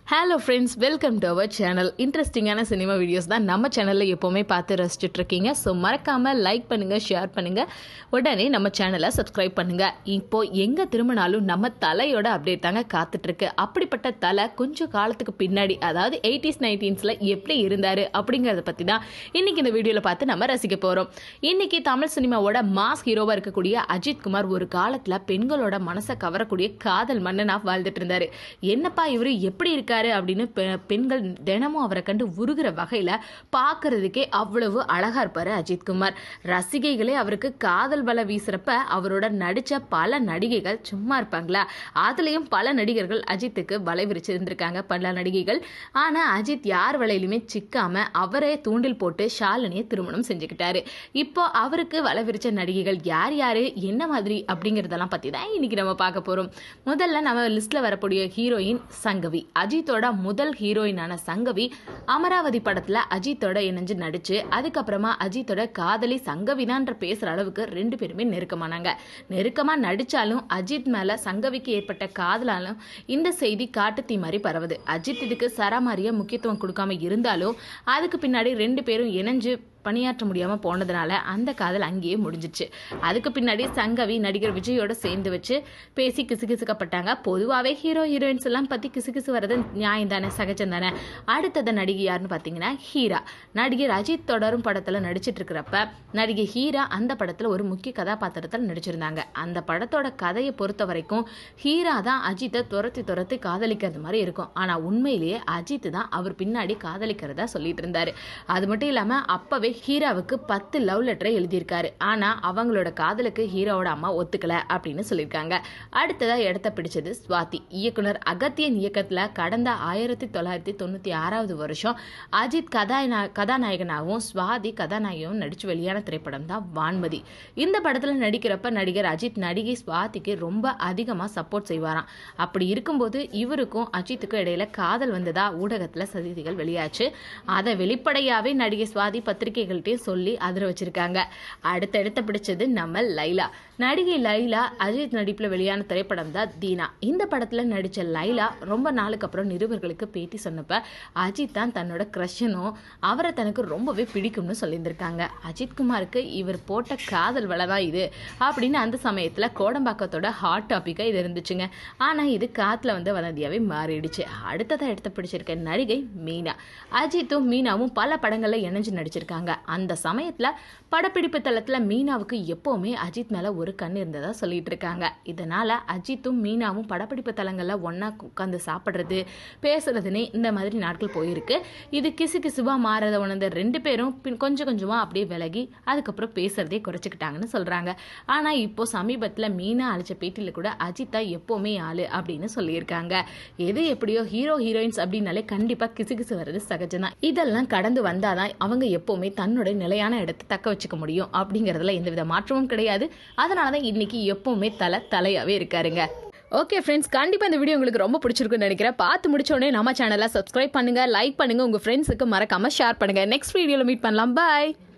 hello friends welcome to our channel இன்ட்ரெஸ்டிங்கான cinema videos தான் நம்ம சேனலில் எப்போவுமே பார்த்து ரசிச்சுட்டு இருக்கீங்க ஸோ மறக்காமல் லைக் பண்ணுங்கள் ஷேர் பண்ணுங்கள் உடனே நம்ம சேனலை சப்ஸ்கிரைப் பண்ணுங்கள் இப்போ எங்கே திரும்பினாலும் நம்ம தலையோட அப்டேட் தாங்க காத்துட்ருக்கு அப்படிப்பட்ட தலை கொஞ்சம் காலத்துக்கு பின்னாடி அதாவது எயிட்டிஸ் நைன்டீன்ஸில் எப்படி இருந்தார் அப்படிங்கிறத பற்றி தான் இன்றைக்கி இந்த வீடியோவில் பார்த்து நம்ம ரசிக்க போகிறோம் இன்றைக்கி தமிழ் சினிமாவோட மாஸ் ஹீரோவாக இருக்கக்கூடிய அஜித் குமார் ஒரு காலத்தில் பெண்களோட மனசை கவரக்கூடிய காதல் மன்னனாக வாழ்ந்துட்டு இருந்தார் என்னப்பா இவர் எப்படி இருக்காரு அப்படின்னு பெ- பெண்கள் தினமும் அவரை கண்டு உருகிற வகையில் பார்க்கறதுக்கே அவ்வளவு அழகா இருப்பாரு அஜித் குமார் ரசிகைகளே அவருக்கு காதல் வலை வீசுறப்ப அவரோட நடிச்ச பல நடிகைகள் சும்மா இருப்பாங்களா அதுலயும் பல நடிகர்கள் அஜித்துக்கு வலை விரிச்சிருந்திருக்காங்க பல நடிகைகள் ஆனா அஜித் யார் வலையிலுமே சிக்காம அவரே தூண்டில் போட்டு ஷாலினியை திருமணம் செஞ்சுக்கிட்டாரு இப்போ அவருக்கு வலை விரிச்ச நடிகைகள் யார் யாரு என்ன மாதிரி அப்படிங்கறதெல்லாம் பத்தி தான் இன்னைக்கு நம்ம பார்க்க போறோம் முதல்ல நம்ம லிஸ்ட்ல வரக்கூடிய ஹீரோயின் சங்கவி அஜித்தோட முதல் ஹீரோயினான சங்கவி அமராவதி படத்துல அஜித்தோட இணைஞ்சு நடிச்சு அதுக்கப்புறமா அஜித்தோட காதலி சங்கவிதான்ற பேசுற அளவுக்கு ரெண்டு பேருமே நெருக்கமானாங்க நெருக்கமா நடிச்சாலும் அஜித் மேல சங்கவிக்கு ஏற்பட்ட காதலாலும் இந்த செய்தி காட்டுத்தீ மாதிரி பரவுது அஜித் இதுக்கு சராமாரியா முக்கியத்துவம் கொடுக்காம இருந்தாலும் அதுக்கு பின்னாடி ரெண்டு பேரும் இணைஞ்சு பணியாற்ற முடியாம போனதுனால அந்த காதல் அங்கேயே முடிஞ்சிச்சு அதுக்கு பின்னாடி சங்கவி நடிகர் விஜயோட சேர்ந்து வச்சு பேசி கிசுகிசுக்கப்பட்டாங்க பொதுவாகவே ஹீரோ ஹீரோயின்ஸ் எல்லாம் பத்தி கிசுகிசு வர்றது நியாயம் தானே சகஜம் தானே அடுத்தது நடிகை யாருன்னு பார்த்தீங்கன்னா ஹீரா நடிகர் அஜித் தொடரும் படத்துல நடிச்சிட்டு இருக்கிறப்ப நடிகை ஹீரா அந்த படத்துல ஒரு முக்கிய கதாபாத்திரத்தில் நடிச்சிருந்தாங்க அந்த படத்தோட கதையை பொறுத்த வரைக்கும் ஹீரா தான் அஜித்தை துரத்தி துரத்தி காதலிக்கிறது மாதிரி இருக்கும் ஆனா உண்மையிலேயே அஜித் தான் அவர் பின்னாடி காதலிக்கிறதா சொல்லிட்டு இருந்தாரு அது மட்டும் இல்லாம அப்பவே ஹீராவுக்கு பத்து லவ் லெட்டரை எழுதியிருக்காரு ஆனா அவங்களோட காதலுக்கு ஹீரோவோட அம்மா ஒத்துக்கல அப்படின்னு சொல்லியிருக்காங்க அடுத்ததா இடத்த பிடிச்சது சுவாதி இயக்குனர் அகத்தியன் இயக்கத்துல கடந்த ஆயிரத்தி தொள்ளாயிரத்தி தொண்ணூத்தி ஆறாவது வருஷம் அஜித் கதாநா கதாநாயகனாகவும் சுவாதி கதாநாயகனும் நடிச்சு வெளியான திரைப்படம் தான் வான்மதி இந்த படத்துல நடிக்கிறப்ப நடிகர் அஜித் நடிகை சுவாதிக்கு ரொம்ப அதிகமா சப்போர்ட் செய்வாராம் அப்படி இருக்கும்போது இவருக்கும் அஜித்துக்கும் இடையில காதல் வந்ததா ஊடகத்துல செய்திகள் வெளியாச்சு அதை வெளிப்படையாவே நடிகை சுவாதி பத்திரிகைகள்கிட்டயும் சொல்லி அதிர வச்சிருக்காங்க அடுத்த இடத்த பிடிச்சது நம்ம லைலா நடிகை லைலா அஜித் நடிப்புல வெளியான திரைப்படம் தான் தீனா இந்த படத்துல நடிச்ச லைலா ரொம்ப நாளுக்கு அப்புறம் நிருபர்களுக்கு பேட்டி சொன்னப்ப அஜித் தான் தன்னோட கிரஷனும் அவரை தனக்கு ரொம்பவே பிடிக்கும்னு சொல்லியிருந்திருக்காங்க அஜித் குமாருக்கு இவர் போட்ட காதல் வலை தான் இது அப்படின்னு அந்த சமயத்துல கோடம்பாக்கத்தோட ஹாட் டாபிக்கா இது இருந்துச்சுங்க ஆனா இது காத்துல வந்து வதந்தியாவே மாறிடுச்சு அடுத்ததா எடுத்து பிடிச்சிருக்க நடிகை மீனா அஜித்தும் மீனாவும் பல படங்கள்ல இணைஞ்சு நடிச்சிருக்காங்க அந்த சமயத்துல படப்பிடிப்பு தளத்துல மீனாவுக்கு எப்பவுமே அஜித் மேல ஒரு கண் இருந்ததா சொல்லிட்டு இருக்காங்க இதனால அஜித்தும் மீனாவும் படப்பிடிப்பு தளங்கள்ல ஒண்ணா உட்காந்து சாப்பிடுறது பேசுறதுன்னு இந்த மாதிரி நாட்கள் போயிருக்கு இது கிசு கிசுவா மாறத உணர்ந்த ரெண்டு பேரும் பின் கொஞ்சம் கொஞ்சமா அப்படியே விலகி அதுக்கப்புறம் பேசுறதே குறைச்சிக்கிட்டாங்கன்னு சொல்றாங்க ஆனா இப்போ சமீபத்துல மீனா அழிச்ச பேட்டியில கூட அஜித் தான் எப்பவுமே ஆளு அப்படின்னு சொல்லியிருக்காங்க எது எப்படியோ ஹீரோ ஹீரோயின்ஸ் அப்படின்னாலே கண்டிப்பா கிசுகிசு வர்றது சகஜம்தான் இதெல்லாம் கடந்து வந்தாதான் அவங்க எப்பவுமே தன்னோட நிலையான இடத்தை தக்க வச்சுக்க முடியும் அப்படிங்கறதுல எந்தவித மாற்றமும் கிடையாது அதனாலதான் இன்னைக்கு எப்பவுமே தலை தலையாவே இருக்காருங்க ஓகே ஃப்ரெண்ட்ஸ் கண்டிப்பாக இந்த வீடியோ உங்களுக்கு ரொம்ப பிடிச்சிருக்குன்னு நினைக்கிறேன் பார்த்து முடிச்ச உடனே நம்ம சேனலை சப்ஸ்கிரைப் பண்ணுங்க லைக் பண்ணுங்க உங்க ஃப்ரெண்ட்ஸுக்கு மறக்காம ஷேர் பண்ணுங்க நெக்ஸ்ட் வீடியோவில் மீட் பண்ணலாம் பாய்